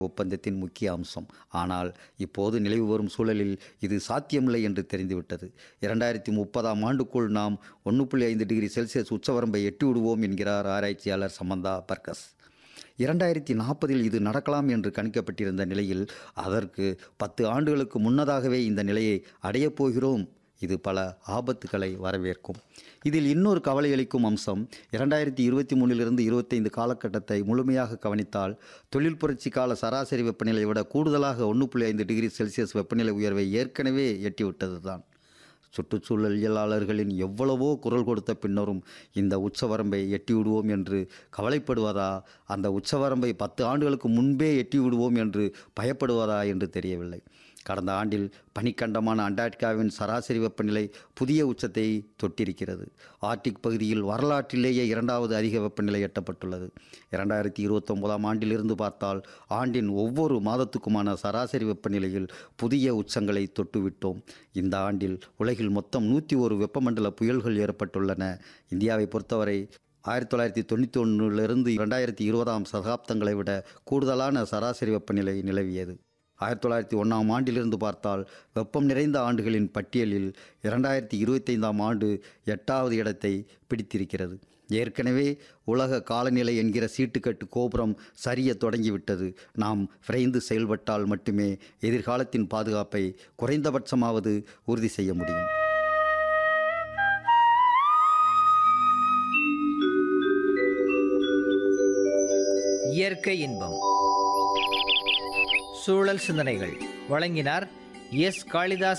ஒப்பந்தத்தின் முக்கிய அம்சம் ஆனால் இப்போது நிலவு வரும் சூழலில் இது சாத்தியமில்லை என்று தெரிந்துவிட்டது இரண்டாயிரத்தி முப்பதாம் ஆண்டுக்குள் நாம் ஒன்று புள்ளி ஐந்து டிகிரி செல்சியஸ் உச்சவரம்பை எட்டி விடுவோம் என்கிறார் ஆராய்ச்சியாளர் சமந்தா பர்கஸ் இரண்டாயிரத்தி நாற்பதில் இது நடக்கலாம் என்று கணிக்கப்பட்டிருந்த நிலையில் அதற்கு பத்து ஆண்டுகளுக்கு முன்னதாகவே இந்த நிலையை அடையப் போகிறோம் இது பல ஆபத்துக்களை வரவேற்கும் இதில் இன்னொரு கவலையளிக்கும் அம்சம் இரண்டாயிரத்தி இருபத்தி மூணிலிருந்து இருபத்தைந்து காலகட்டத்தை முழுமையாக கவனித்தால் தொழில் புரட்சி கால சராசரி வெப்பநிலையை விட கூடுதலாக ஒன்று புள்ளி ஐந்து டிகிரி செல்சியஸ் வெப்பநிலை உயர்வை ஏற்கனவே எட்டிவிட்டது தான் சுற்றுச்சூழலியலாளர்களின் எவ்வளவோ குரல் கொடுத்த பின்னரும் இந்த உச்சவரம்பை எட்டி விடுவோம் என்று கவலைப்படுவதா அந்த உச்சவரம்பை பத்து ஆண்டுகளுக்கு முன்பே எட்டி விடுவோம் என்று பயப்படுவதா என்று தெரியவில்லை கடந்த ஆண்டில் பனிக்கண்டமான அண்டார்டிகாவின் சராசரி வெப்பநிலை புதிய உச்சத்தை தொட்டிருக்கிறது ஆர்டிக் பகுதியில் வரலாற்றிலேயே இரண்டாவது அதிக வெப்பநிலை எட்டப்பட்டுள்ளது இரண்டாயிரத்தி இருபத்தொம்போதாம் ஆண்டிலிருந்து பார்த்தால் ஆண்டின் ஒவ்வொரு மாதத்துக்குமான சராசரி வெப்பநிலையில் புதிய உச்சங்களை தொட்டுவிட்டோம் இந்த ஆண்டில் உலகில் மொத்தம் நூற்றி ஒரு வெப்பமண்டல புயல்கள் ஏற்பட்டுள்ளன இந்தியாவை பொறுத்தவரை ஆயிரத்தி தொள்ளாயிரத்தி தொண்ணூற்றி ஒன்றிலிருந்து இரண்டாயிரத்தி இருபதாம் சகாப்தங்களை விட கூடுதலான சராசரி வெப்பநிலை நிலவியது ஆயிரத்தி தொள்ளாயிரத்தி ஒன்றாம் ஆண்டிலிருந்து பார்த்தால் வெப்பம் நிறைந்த ஆண்டுகளின் பட்டியலில் இரண்டாயிரத்தி இருபத்தைந்தாம் ஆண்டு எட்டாவது இடத்தை பிடித்திருக்கிறது ஏற்கனவே உலக காலநிலை என்கிற சீட்டுக்கட்டு கோபுரம் சரிய தொடங்கிவிட்டது நாம் விரைந்து செயல்பட்டால் மட்டுமே எதிர்காலத்தின் பாதுகாப்பை குறைந்தபட்சமாவது உறுதி செய்ய முடியும் இயற்கை இன்பம் சூழல் சிந்தனைகள் வழங்கினார் எஸ் காளிதாஸ்